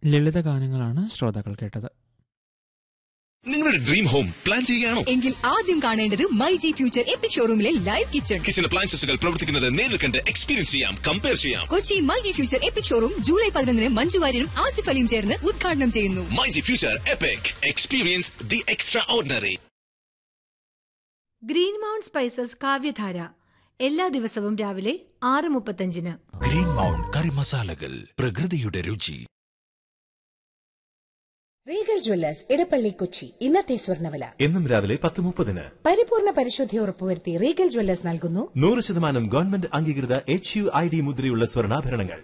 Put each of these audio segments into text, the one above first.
ലളിത ഗാനങ്ങളാണ് ശ്രോതാക്കൾ കേട്ടത് നിങ്ങളുടെ ഡ്രീം ഹോം പ്ലാൻ ചെയ്യുകയാണോ എങ്കിൽ ആദ്യം കാണേണ്ടത് മൈ ജി ഫ്യൂച്ചർ എപ്പിക് ഷോറൂമിലെ ലൈവ് കിച്ചൺ കിച്ചൺ അപ്ലയൻസസുകൾ പ്രവർത്തിക്കുന്നത് നേരിൽ കണ്ട് എക്സ്പീരിയൻസ് ചെയ്യാം കമ്പയർ ചെയ്യാം Kochi my G future epic showroom July പതിനൊന്നിന് മഞ്ജു വാര്യരും ആസിഫ് അലിയും ചേർന്ന് ഉദ്ഘാടനം ചെയ്യുന്നു my G future epic experience the extraordinary green mount spices Kavyadhara എല്ലാ ദിവസവും രാവിലെ ആറ് മുപ്പത്തഞ്ചിന് ഗ്രീൻ മൗണ്ട് കറി മസാലകൾ പ്രകൃതിയുടെ രുചി റീഗൽ ജ്വല്ലേഴ്സ് ഇടപ്പള്ളി കൊച്ചി ഇന്നത്തെ സ്വർണ്ണവില എന്നും രാവിലെ പത്ത് മുപ്പതിന് പരിപൂർണ പരിശുദ്ധി ഉറപ്പുവരുത്തി റീഗൽ ജ്വല്ലേഴ്സ് നൽകുന്നു നൂറ് ശതമാനം ഗവൺമെന്റ് അംഗീകൃത എച്ച് യു ഐ ഡി മുദ്രയുള്ള സ്വർണ്ണാഭരണങ്ങൾ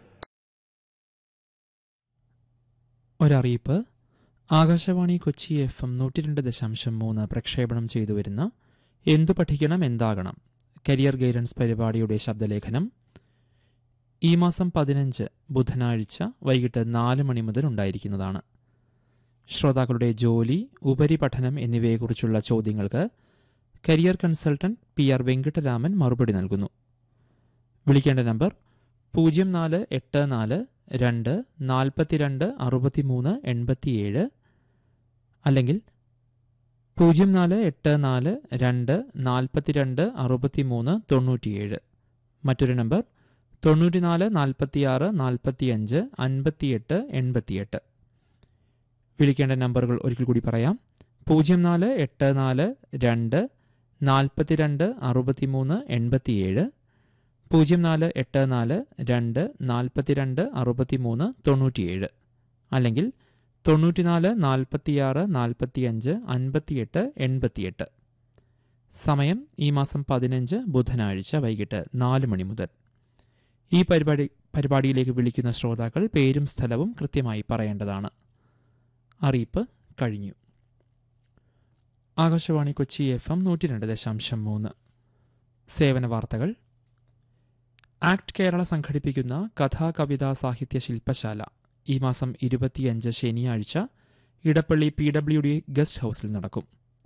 ഒരറിയിപ്പ് ആകാശവാണി കൊച്ചി എഫ് എം നൂറ്റി രണ്ട് ദശാംശം മൂന്ന് പ്രക്ഷേപണം ചെയ്തു വരുന്ന എന്തു പഠിക്കണം എന്താകണം കരിയർ ഗൈഡൻസ് പരിപാടിയുടെ ശബ്ദലേഖനം ഈ മാസം പതിനഞ്ച് ബുധനാഴ്ച വൈകിട്ട് നാല് മണി മുതൽ ഉണ്ടായിരിക്കുന്നതാണ് ശ്രോതാക്കളുടെ ജോലി ഉപരിപഠനം എന്നിവയെക്കുറിച്ചുള്ള ചോദ്യങ്ങൾക്ക് career consultant P R Venkittaraman മറുപടി നൽകുന്നു വിളിക്കേണ്ട നമ്പർ പൂജ്യം നാല് എട്ട് നാല് രണ്ട് നാൽപ്പത്തിരണ്ട് അറുപത്തിമൂന്ന് എൺപത്തിയേഴ് അല്ലെങ്കിൽ പൂജ്യം നാല് എട്ട് നാല് രണ്ട് നാൽപ്പത്തിരണ്ട് അറുപത്തിമൂന്ന് തൊണ്ണൂറ്റിയേഴ് മറ്റൊരു നമ്പർ തൊണ്ണൂറ്റിനാല് നാൽപ്പത്തിയാറ് നാൽപ്പത്തിയഞ്ച് അൻപത്തിയെട്ട് എൺപത്തിയെട്ട് വിളിക്കേണ്ട നമ്പറുകൾ ഒരിക്കൽ കൂടി പറയാം പൂജ്യം നാല് എട്ട് നാല് രണ്ട് നാൽപ്പത്തിരണ്ട് അറുപത്തിമൂന്ന് എൺപത്തിയേഴ് പൂജ്യം നാല് എട്ട് നാല് രണ്ട് നാൽപ്പത്തിരണ്ട് അറുപത്തിമൂന്ന് തൊണ്ണൂറ്റിയേഴ് അല്ലെങ്കിൽ തൊണ്ണൂറ്റിനാല് നാൽപ്പത്തിയാറ് നാൽപ്പത്തിയഞ്ച് അൻപത്തിയെട്ട് എൺപത്തിയെട്ട് സമയം ഈ മാസം പതിനഞ്ച് ബുധനാഴ്ച വൈകിട്ട് നാല് മണി മുതൽ ഈ പരിപാടി പരിപാടിയിലേക്ക് വിളിക്കുന്ന ശ്രോതാക്കൾ പേരും സ്ഥലവും കൃത്യമായി പറയേണ്ടതാണ് അറിയിപ്പ് കഴിഞ്ഞു ആകാശവാണി കൊച്ചി എഫ് എം നൂറ്റി രണ്ട് ദശാംശം മൂന്ന് സേവന വാർത്തകൾ ആക്ട് കേരള സംഘടിപ്പിക്കുന്ന കഥാ കവിതാ സാഹിത്യ ശില്പശാല ഈ മാസം ഇരുപത്തിയഞ്ച് ശനിയാഴ്ച Edappally P W D guest ഹൌസിൽ നടക്കും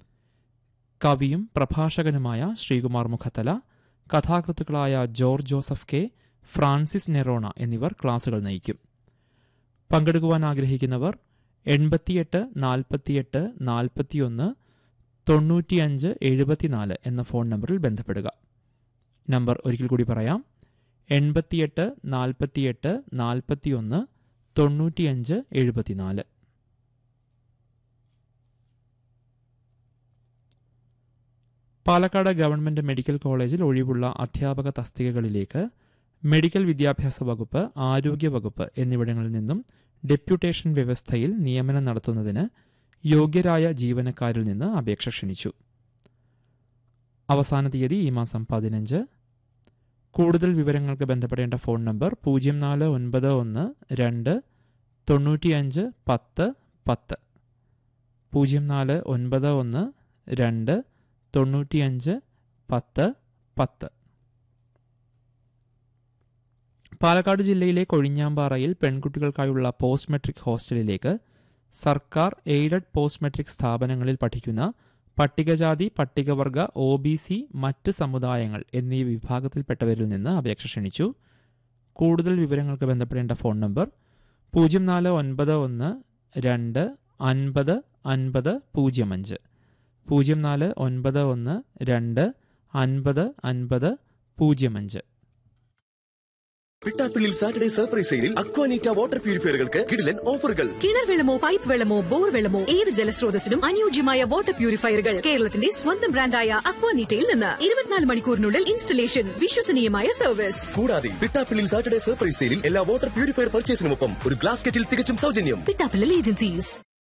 കവിയും പ്രഭാഷകനുമായ ശ്രീകുമാർ മുഖത്തല കഥാകൃത്തുക്കളായ George Joseph K Francis Nerona എന്നിവർ ക്ലാസുകൾ നയിക്കും പങ്കെടുക്കുവാൻ ആഗ്രഹിക്കുന്നവർ എൺപത്തിയെട്ട് നാൽപ്പത്തിയെട്ട് നാൽപ്പത്തിയൊന്ന് തൊണ്ണൂറ്റിയഞ്ച് എഴുപത്തിനാല് എന്ന ഫോൺ നമ്പറിൽ ബന്ധപ്പെടുക നമ്പർ ഒരിക്കൽ കൂടി പറയാം എൺപത്തിയെട്ട് നാൽപ്പത്തിയെട്ട് നാൽപ്പത്തിയൊന്ന് തൊണ്ണൂറ്റിയഞ്ച് എഴുപത്തിനാല് പാലക്കാട് ഗവൺമെന്റ് മെഡിക്കൽ കോളേജിൽ ഒഴിവുള്ള അധ്യാപക തസ്തികകളിലേക്ക് മെഡിക്കൽ വിദ്യാഭ്യാസ വകുപ്പ് ആരോഗ്യ വകുപ്പ് എന്നിവിടങ്ങളിൽ നിന്നും ഡെപ്യൂട്ടേഷൻ വ്യവസ്ഥയിൽ നിയമനം നടത്തുന്നതിന് യോഗ്യരായ ജീവനക്കാരിൽ നിന്ന് അപേക്ഷ ക്ഷണിച്ചു അവസാന തീയതി ഈ മാസം പതിനഞ്ച് കൂടുതൽ വിവരങ്ങൾക്ക് ബന്ധപ്പെടേണ്ട ഫോൺ നമ്പർ പൂജ്യം നാല് ഒൻപത് ഒന്ന് രണ്ട് തൊണ്ണൂറ്റിയഞ്ച് പത്ത് പത്ത് പൂജ്യം നാല് ഒൻപത് ഒന്ന് രണ്ട് തൊണ്ണൂറ്റിയഞ്ച് പത്ത് പത്ത് പാലക്കാട് ജില്ലയിലെ കൊഴിഞ്ഞാമ്പാറയിൽ പെൺകുട്ടികൾക്കായുള്ള പോസ്റ്റ് മെട്രിക് ഹോസ്റ്റലിലേക്ക് സർക്കാർ എയ്ഡഡ് പോസ്റ്റ് മെട്രിക് സ്ഥാപനങ്ങളിൽ പഠിക്കുന്ന പട്ടികജാതി പട്ടികവർഗ ഒ ബി സി മറ്റ് സമുദായങ്ങൾ എന്നീ വിഭാഗത്തിൽപ്പെട്ടവരിൽ നിന്ന് അപേക്ഷ ക്ഷണിച്ചു കൂടുതൽ വിവരങ്ങൾക്ക് ബന്ധപ്പെടേണ്ട ഫോൺ നമ്പർ പൂജ്യം നാല് ഒൻപത് ഒന്ന് രണ്ട് അൻപത് അൻപത് പൂജ്യം അഞ്ച് പൂജ്യം നാല് ഒൻപത് ഒന്ന് രണ്ട് അൻപത് അൻപത് പൂജ്യം അഞ്ച് പിട്ടാപ്പിള്ളിൽ സാറ്റർഡേ സർപ്രൈസ് സെയിലിൽ അക്വാനീറ്റ വാട്ടർ പ്യൂരിഫയറുകൾക്ക് കിടിലൻ ഓഫറുകൾ കിണർ വെള്ളമോ പൈപ്പ് വെള്ളമോ ബോർ വെള്ളമോ ഏത് ജലസ്രോതസ്സിനും അനുയോജ്യമായ വാട്ടർ പ്യൂരിഫയറുകൾ കേരളത്തിന്റെ സ്വന്തം ബ്രാൻഡായ അക്വാനിറ്റയിൽ നിന്ന് ഇരുപത്തിനാല് മണിക്കൂറിനുള്ളിൽ ഇൻസ്റ്റലേഷൻ വിശ്വസനീയമായ സർവീസ് കൂടാതെ പിട്ടാപ്പിള്ളിൽ സാറ്റർഡേ സർപ്രൈസ് സെയിലിൽ എല്ലാ വാട്ടർ പ്യൂരിഫയർ പർച്ചേസിനുമൊപ്പം ഒരു ഗ്ലാസ് കെറ്റിൽ തികച്ചും സൗജന്യം പിട്ടാപ്പിള്ളൽ ഏജൻസീസ്